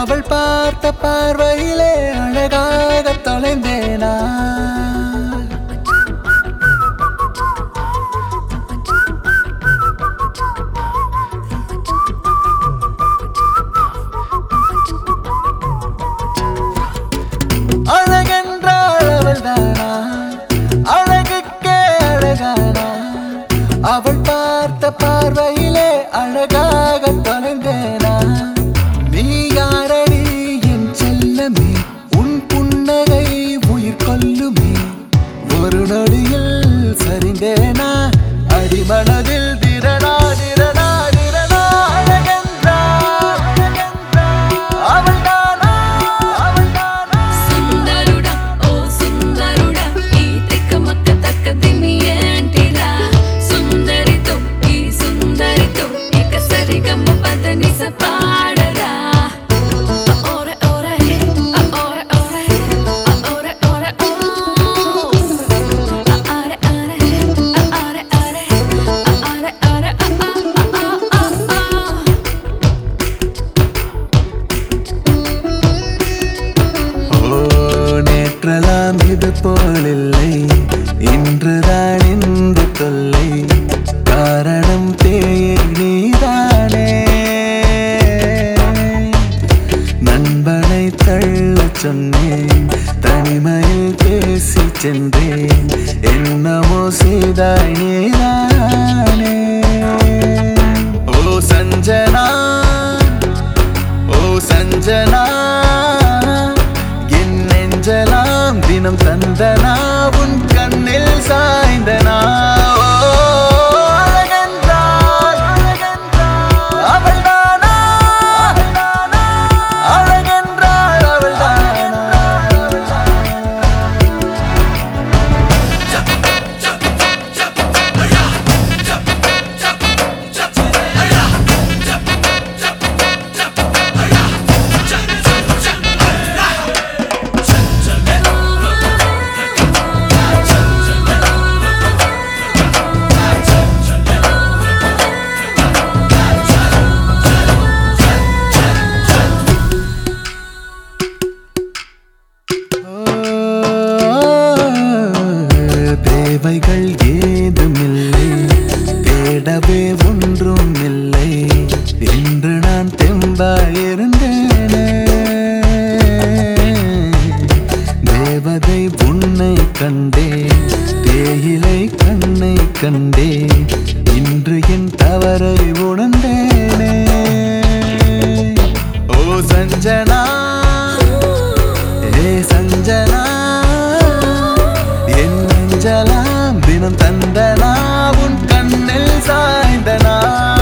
அவள் பார்த்த பார்வையிலே அழகாக தொலைந்தேனா அழகென்றாள் அவள் தானா அழகுக்கே அழகானா அவள் பார்த்த பார்வையிலே அழகாக தொலைந்தேனா நீ யாரடி என் செல்லமே உன் புன்னகை உயிர் கொல்லுமே ஒரு நொடியில் சரிந்தேனா அடிமனதில் திரடா திரடா திரடா அழகென்றாள் அழகென்றாள் அவள் தானா அவள் தானா సుందరుడా ఓ సుందరుడా ఈ తిక్కమక్క తక్కదిమి ఏంటిరా సుందరితో ఈ సుందరితో ఇక సరిగమ్మ పదనిస పాడరా ఓరే ఓరే ఓరే ఓరే ఓరే ఓరే ఓ ఆరే ఆరే ఆరే ఆరే ఆరే ఆరే ఆ ஓ நேற்றலாம் இது போலில்லை இன்றுதான் இந்த தொல்லை காரணம் தேயை நீதானே நண்பனை தள்ளச் சொன்னேன் தனிமையில் பேசி சென்றேன் என்னமோ செய்தாய் நீதானே ஓ சஞ்சனா ஓ சஞ்சனா என் நெஞ்சலாம் தினம் தந்தனா உன் கண்ணில் சாய்ந்தனா ஓ, அழகென்றாள், அழகென்றாள், அவள்தானா? அழகென்றாள், அவள்தானா? தேவைகள் ஏதுமில்லை தேடவே ஒன்றும் இல்லை இன்று நான் தெம்பாயிருந்தேனே தேவதை உன்னை கண்டேன் தேயிலை கண்ணை கண்டேன் இன்று என் தவறை உணர்ந்தேனே ஓ சஞ்சனா ஏ சஞ்சனா என் நெஞ்சலாம் தினம் தந்தனா உன் கண்ணில் சாய்ந்தனா